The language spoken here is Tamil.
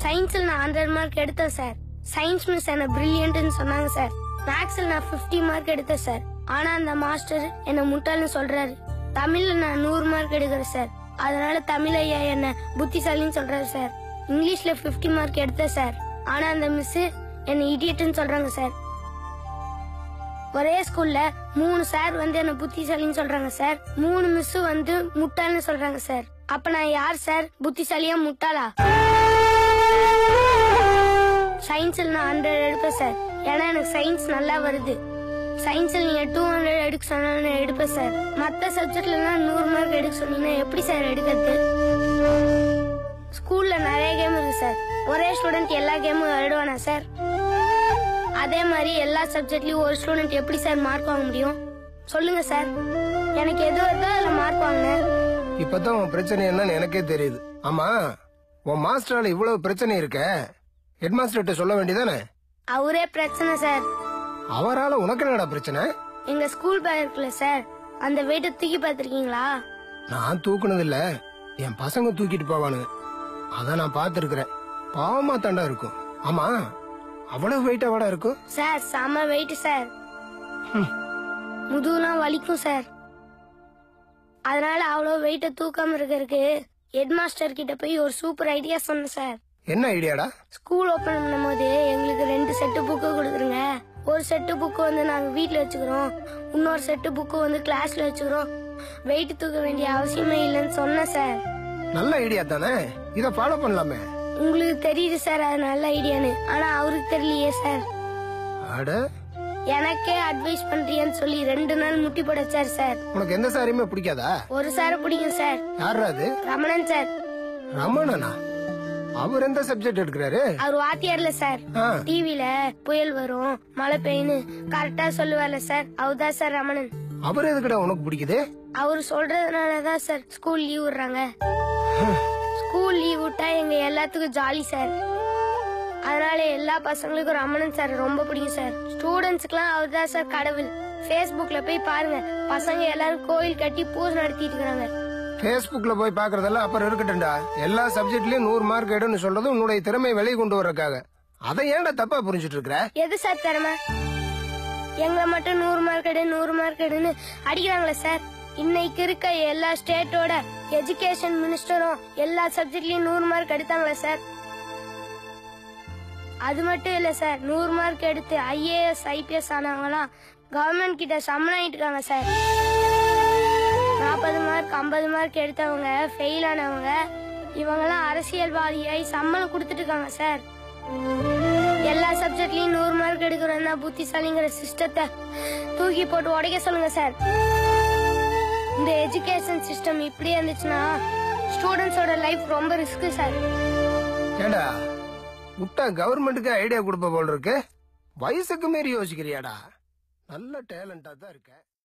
சயின்ஸ்ல நான் ஹண்ட்ரட் மார்க் எடுத்தேன் சார் சயின்ஸ் மிஸ் என்ன பிரில்லியன்ட்னு சொன்னாங்க சார் மேக்ஸ்ல நான் 50 மார்க் எடுத்தேன் சார் ஆனா அந்த மாஸ்டர் என்ன முட்டாள்னு சொல்றாரு தமிழ்ல நான் நூறு மார்க் எடுக்கிறேன் சார் அதனால தமிழ் ஐயா என்ன புத்திசாலின்னு சொல்றாரு சார் இங்கிலீஷ்ல 50 மார்க் எடுத்தேன் சார் ஆனா அந்த மிஸ் என்ன இடியட்னு சொல்றாங்க சார் ஒரே ஸ்கூல்ல மூணு சார் வந்து என்ன புத்திசாலின்னு சொல்றாங்க சார் மூணு மிஸ் வந்து முட்டாள்னு சொல்றாங்க சார் அப்ப நான் யார் சார் புத்திசாலியா முட்டாளா சயின்ஸ்ல நான் ஹண்ட்ரட் எடுப்பேன் சார் ஏன்னா எனக்கு சயின்ஸ் நல்லா வருது சயின்ஸ்ல நீங்க டூ ஹண்ட்ரட் எடுக்க சொன்னாலும் எடுப்பேன் சார் மத்த சப்ஜெக்ட்ல எல்லாம் நூறு மார்க் எடுக்க சொன்னீங்கன்னா எப்படி சார் எடுக்கிறது ஸ்கூல்ல நிறைய கேம் இருக்கு சார் ஒரே ஸ்டூடெண்ட் எல்லா கேமும் விளையாடுவானா சார் அதே மாதிரி எல்லா சப்ஜெக்ட்லயும் ஒரு ஸ்டூடெண்ட் எப்படி சார் மார்க் வாங்க முடியும் சொல்லுங்க சார் எனக்கு எது வருதோ அதுல மார்க் வாங்கினேன் இப்பதான் உன் பிரச்சனை என்னன்னு எனக்கே தெரியுது ஆமா உன் மாஸ்டரால இவ்வளவு பிரச்சனை இருக்க ஹெட் மாஸ்டர்கிட்ட சொல்ல வேண்டியதானே அவரே பிரச்சனை சார் அவரால உனக்கு என்னடா பிரச்சனை எங்க ஸ்கூல் பேக் இருக்குல்ல சார் அந்த வெயிட்டை தூக்கி பார்த்திருக்கீங்களா நான் தூக்குனது இல்ல என் பசங்க தூக்கிட்டு போவானுங்க அத நான் பார்த்திருக்கிறேன் பாவமா தாண்டா இருக்கும் ஆமா அவ்வளவு வெயிட்டா வாடா இருக்கும் சார் செம வெயிட் சார் முதுகுலாம் வலிக்கும் சார் அதனால அவ்வளவு வெயிட்ட தூக்காம இருக்கறதுக்கு ஹெட் மாஸ்டர் கிட்ட போய் ஒரு சூப்பர் ஐடியா சொன்னேன் சார் என்ன ஐடியாடா ஸ்கூல் ஓபன் பண்ணும்போது எங்களுக்கு ரெண்டு செட்டு புக்கு கொடுக்குறங்க ஒரு செட்டு புக்கு வந்து நாங்க வீட்ல வச்சுக்கிறோம் இன்னொரு செட்டு புக்கு வந்து கிளாஸ்ல வச்சுக்கிறோம் வெயிட் தூக்க வேண்டிய அவசியமே இல்லைன்னு சொன்னேன் சார் நல்ல ஐடியா தானே இத ஃபாலோ பண்ணலாமே உங்களுக்கு தெரியுது சார் அது நல்ல ஐடியான்னு ஆனா அவருக்கு தெரியலையே சார் அட எனக்கே அட்வைஸ் பண்றியன்னு சொல்லி ரெண்டு நாள் முட்டி போட வச்சார் சார் உனக்கு எந்த சாரியுமே பிடிக்காதா ஒரு சார பிடிக்கும் சார் யாரா அது ரமணன் சார் ரமணனா அவர் எந்த சப்ஜெக்ட் எடுக்கிறாரு அவர் வாத்தியார்ல சார் ஆ, டிவில புயல் வரும் மழை பெய்யுன்னு கரெக்டா சொல்லுவார்ல சார் அவர்தான் சார் ரமணன் அவர் எதுக்குடா உனக்கு பிடிக்குது அவர் சொல்றதுனாலதான் சார் ஸ்கூல் லீவ் விடுறாங்க ஸ்கூல் லீவ் விட்டா எங்க எல்லாத்துக்கும் ஜாலி சார் அதனால எல்லா பசங்களுக்கும் ரமணன் சார் ரொம்ப பிடிக்கும் சார் ஸ்டூடெண்ட்ஸ்க்குலாம் அவர் தான் சார் கடவுள் Facebookல போய் பாருங்க பசங்க எல்லாரும் கோயில் கட்டி பூஜை நடத்திட்டு இருக்காங்க Facebookல போய் பாக்குறதெல்லாம் அப்புறம் இருக்கட்டும்டா எல்லா சப்ஜெக்ட்லயும் நூறு மார்க் எடுன்னு சொல்றது உன்னுடைய திறமை வெளியே கொண்டு வரக்காக அதை ஏன்டா தப்பா புரிஞ்சிட்டு இருக்கிற எது சார் திறமை எங்களை மட்டும் நூறு மார்க் எடு நூறு மார்க் எடுன்னு அடிக்கிறாங்களே சார் இன்னைக்கு இருக்க எல்லா ஸ்டேட்டோட எஜுகேஷன் மினிஸ்டரும் எல்லா சப்ஜெக்ட்லயும் நூறு மார்க் எடுத்தாங்களே சார் அது மட்டும் இல்ல சார் நூறு மார்க் எடுத்து ஐஏஎஸ் ஐபிஎஸ் ஆனவங்கலாம் கவர்மெண்ட் கிட்ட சம்மன் ஆயிட்டு இருக்காங்க சார் நாற்பது மார்க் ஐம்பது மார்க் எடுத்தவங்க ஃபெயில் ஆனவங்க இவங்கெல்லாம் அரசியல்வாதியாய் சம்மன் கொடுத்துட்டு இருக்காங்க சார் எல்லா சப்ஜெக்ட்லயும் நூறு மார்க் எடுக்கிறோம் தான் புத்திசாலிங்கிற சிஸ்டத்தை தூக்கி போட்டு உடைக்க சொல்லுங்க சார் இந்த எஜுகேஷன் சிஸ்டம் இப்படியே இருந்துச்சுன்னா ஸ்டூடெண்ட்ஸோட லைஃப் ரொம்ப ரிஸ்க் சார் ஏண்டா விட்டா கவர்மெண்ட்டுக்கு ஐடியா கொடுப்ப போல் இருக்கு வயசுக்கு மீறி யோசிக்கிறியாடா நல்ல டேலண்டா தான் இருக்க